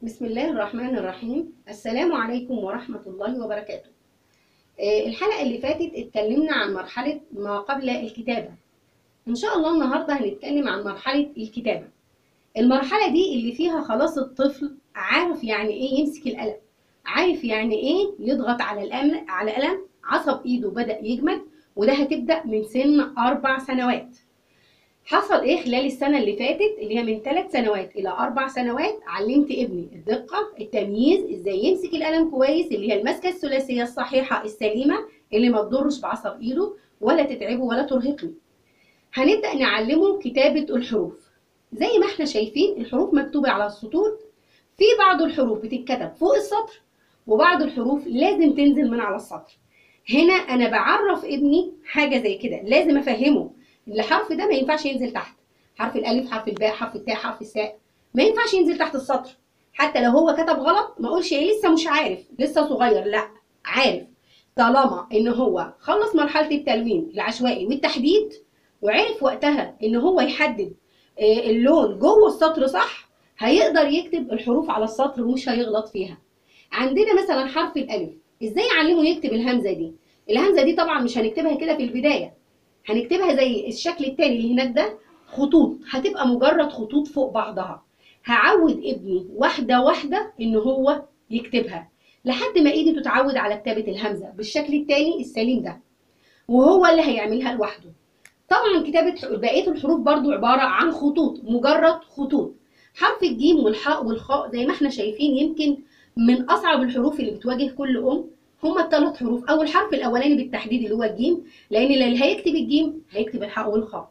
بسم الله الرحمن الرحيم السلام عليكم ورحمة الله وبركاته آه، الحلقة اللي فاتت اتكلمنا عن مرحلة ما قبل الكتابة إن شاء الله النهاردة هنتكلم عن مرحلة الكتابة المرحلة دي اللي فيها خلاص الطفل عارف يعني إيه يمسك القلم عارف يعني إيه يضغط على القلم على قلم عصب إيده بدأ يجمد وده هتبدأ من سن أربع سنوات حصل ايه خلال السنه اللي فاتت اللي هي من ثلاث سنوات الى اربع سنوات علمت ابني الدقه التمييز ازاي يمسك القلم كويس اللي هي المسكه الثلاثيه الصحيحه السليمه اللي ما تضرش بعصب ايده ولا تتعبه ولا ترهقه هنبدا نعلمه كتابه الحروف زي ما احنا شايفين الحروف مكتوبه على السطور في بعض الحروف بتتكتب فوق السطر وبعض الحروف لازم تنزل من على السطر هنا انا بعرف ابني حاجه زي كده لازم افهمه الحرف ده ما ينفعش ينزل تحت حرف الالف حرف الباء حرف التاء حرف الساء ما ينفعش ينزل تحت السطر حتى لو هو كتب غلط ما اقولش ايه لسه مش عارف لسه صغير لا عارف طالما ان هو خلص مرحله التلوين العشوائي والتحديد وعرف وقتها ان هو يحدد آه، اللون جوه السطر صح هيقدر يكتب الحروف على السطر ومش هيغلط فيها عندنا مثلا حرف الالف ازاي اعلمه يكتب الهمزه دي الهمزه دي طبعا مش هنكتبها كده في البدايه هنكتبها زي الشكل التاني اللي هناك ده خطوط هتبقى مجرد خطوط فوق بعضها هعود ابني واحدة واحدة ان هو يكتبها لحد ما ايدي تتعود على كتابة الهمزة بالشكل التاني السليم ده وهو اللي هيعملها لوحده طبعا كتابة بقية الحروف برضو عبارة عن خطوط مجرد خطوط حرف الجيم والحاء والخاء زي ما احنا شايفين يمكن من اصعب الحروف اللي بتواجه كل ام هما الثلاث حروف او الحرف الاولاني بالتحديد اللي هو الجيم لان اللي هيكتب الجيم هيكتب الحاء والخاء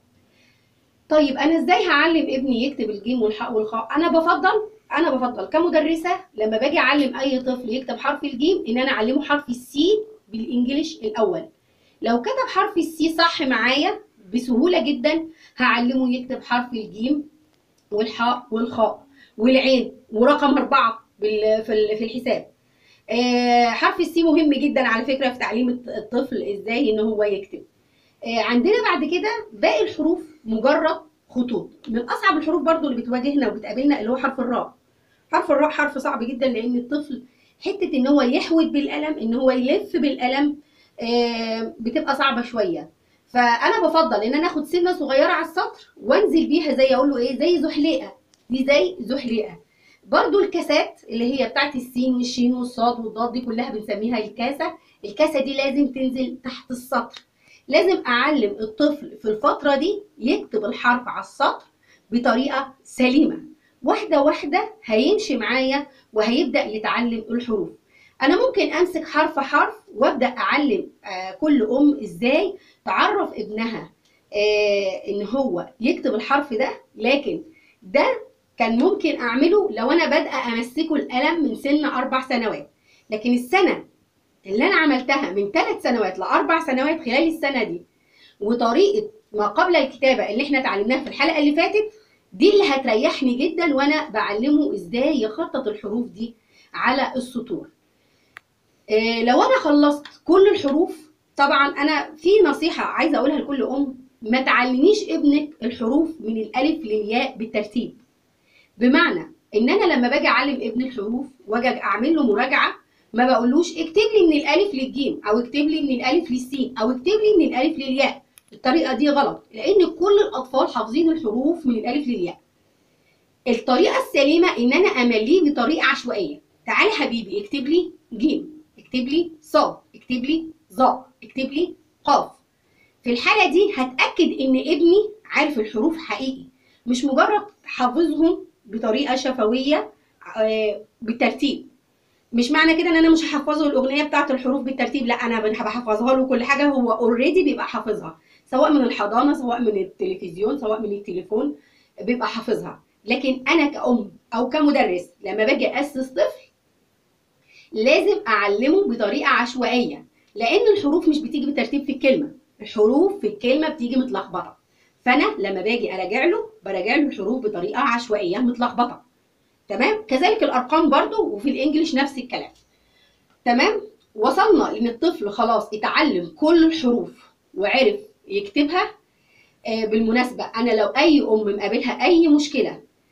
طيب انا ازاي هعلم ابني يكتب الجيم والحاء والخاء انا بفضل انا بفضل كمدرسه لما باجي اعلم اي طفل يكتب حرف الجيم ان انا اعلمه حرف السي بالانجليش الاول لو كتب حرف السي صح معايا بسهوله جدا هعلمه يكتب حرف الجيم والحاء والخاء والعين ورقم أربعة بال- في ال- في الحساب آه، حرف السي مهم جدا على فكره في تعليم الط- الطفل ازاي ان هو يكتب آه، عندنا بعد كده باقي الحروف مجرد خطوط من اصعب الحروف برضو اللي بتواجهنا وبتقابلنا اللي هو حرف الراء حرف الراء حرف صعب جدا لان الطفل حته ان هو يحود بالقلم ان هو يلف بالقلم آه، بتبقى صعبه شويه فانا بفضل ان انا اخد سنه صغيره على السطر وانزل بيها زي اقول له ايه زي زحليقه دي زي زحليقه برضو الكاسات اللي هي بتاعت السين والشين والصاد والضاد دي كلها بنسميها الكاسة الكاسة دي لازم تنزل تحت السطر لازم أعلم الطفل في الفترة دي يكتب الحرف على السطر بطريقة سليمة واحدة واحدة هيمشي معايا وهيبدأ يتعلم الحروف أنا ممكن أمسك حرف حرف وأبدأ أعلم آه، كل أم إزاي تعرف ابنها آه، إن هو يكتب الحرف ده لكن ده كان ممكن اعمله لو انا بادئه امسكه القلم من سن اربع سنوات لكن السنه اللي انا عملتها من ثلاث سنوات لاربع سنوات خلال السنه دي وطريقه ما قبل الكتابه اللي احنا اتعلمناها في الحلقه اللي فاتت دي اللي هتريحني جدا وانا بعلمه ازاي يخطط الحروف دي على السطور إيه لو انا خلصت كل الحروف طبعا انا في نصيحه عايزه اقولها لكل ام ما تعلميش ابنك الحروف من الالف للياء بالترتيب بمعنى ان انا لما باجي اعلم ابني الحروف واجي اعمل له مراجعه ما بقولوش اكتب لي من الالف للجيم او اكتب لي من الالف للسين او اكتب لي من الالف للياء الطريقه دي غلط لان كل الاطفال حافظين الحروف من الالف للياء الطريقه السليمه ان انا امليه بطريقه عشوائيه تعالى حبيبي اكتب لي جيم اكتب لي صاد اكتب لي ظاء اكتب لي قاف في الحاله دي هتاكد ان ابني عارف الحروف حقيقي مش مجرد حافظهم بطريقه شفويه آه، بالترتيب مش معنى كده ان انا مش هحفظه الاغنيه بتاعه الحروف بالترتيب لا انا بحفظها له كل حاجه هو اوريدي بيبقى حافظها سواء من الحضانه سواء من التلفزيون سواء من التليفون بيبقى حافظها لكن انا كأم او كمدرس لما باجي اسس طفل لازم اعلمه بطريقه عشوائيه لان الحروف مش بتيجي بالترتيب في الكلمه الحروف في الكلمه بتيجي متلخبطه فانا لما باجي اراجع له براجع له الحروف بطريقه عشوائيه متلخبطه تمام كذلك الارقام برضو وفي الانجليش نفس الكلام تمام وصلنا ان الطفل خلاص اتعلم كل الحروف وعرف يكتبها آه بالمناسبه انا لو اي ام مقابلها اي مشكله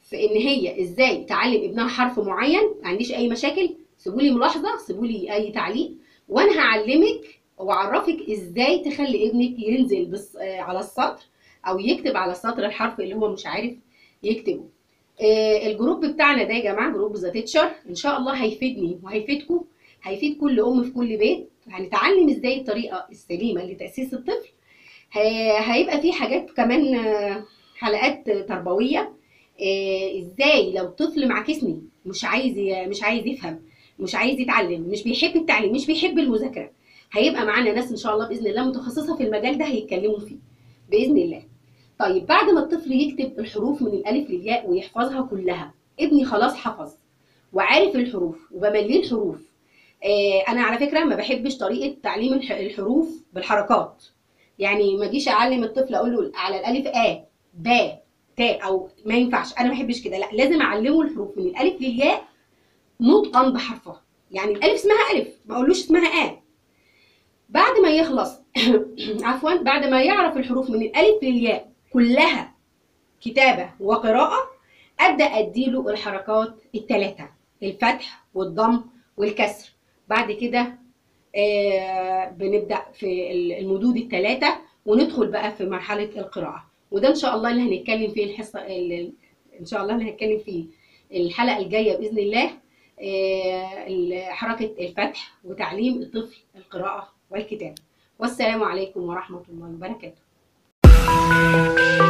في ان هي ازاي تعلم ابنها حرف معين ما عنديش اي مشاكل سيبوا لي ملاحظه سيبوا لي اي تعليق وانا هعلمك واعرفك ازاي تخلي ابنك ينزل بس آه، على السطر او يكتب على السطر الحرف اللي هو مش عارف يكتبه آه، الجروب بتاعنا ده يا جماعه جروب ذا تيتشر ان شاء الله هيفيدني وهيفيدكم هيفيد كل ام في كل بيت هنتعلم ازاي الطريقه السليمه لتاسيس الطفل ه- هيبقى في حاجات كمان آه، حلقات تربويه آه، ازاي لو طفل معاكسني مش عايز ي- مش عايز يفهم مش عايز يتعلم مش بيحب التعليم مش بيحب المذاكره هيبقى معانا ناس ان شاء الله باذن الله متخصصه في المجال ده هيتكلموا فيه باذن الله طيب بعد ما الطفل يكتب الحروف من الالف للياء ويحفظها كلها ابني خلاص حفظ وعارف الحروف وبمليه الحروف آه انا على فكره ما بحبش طريقه تعليم الح- الحروف بالحركات يعني ما اجيش اعلم الطفل اقول له على الالف ا ب ت او ما ينفعش انا ما بحبش كده لا لازم اعلمه الحروف من الالف للياء نطقا بحرفها يعني الالف اسمها الف ما اقولوش اسمها ا بعد ما يخلص عفوا بعد ما يعرف الحروف من الالف للياء كلها كتابه وقراءه ابدا اديله الحركات الثلاثه الفتح والضم والكسر بعد كده آه بنبدا في المدود الثلاثه وندخل بقى في مرحله القراءه وده ان شاء الله اللي هنتكلم فيه الحصه ال- ان شاء الله اللي هنتكلم فيه الحلقه الجايه باذن الله آه، ال- حركه الفتح وتعليم الطفل القراءه والكتابه والسلام عليكم ورحمه الله وبركاته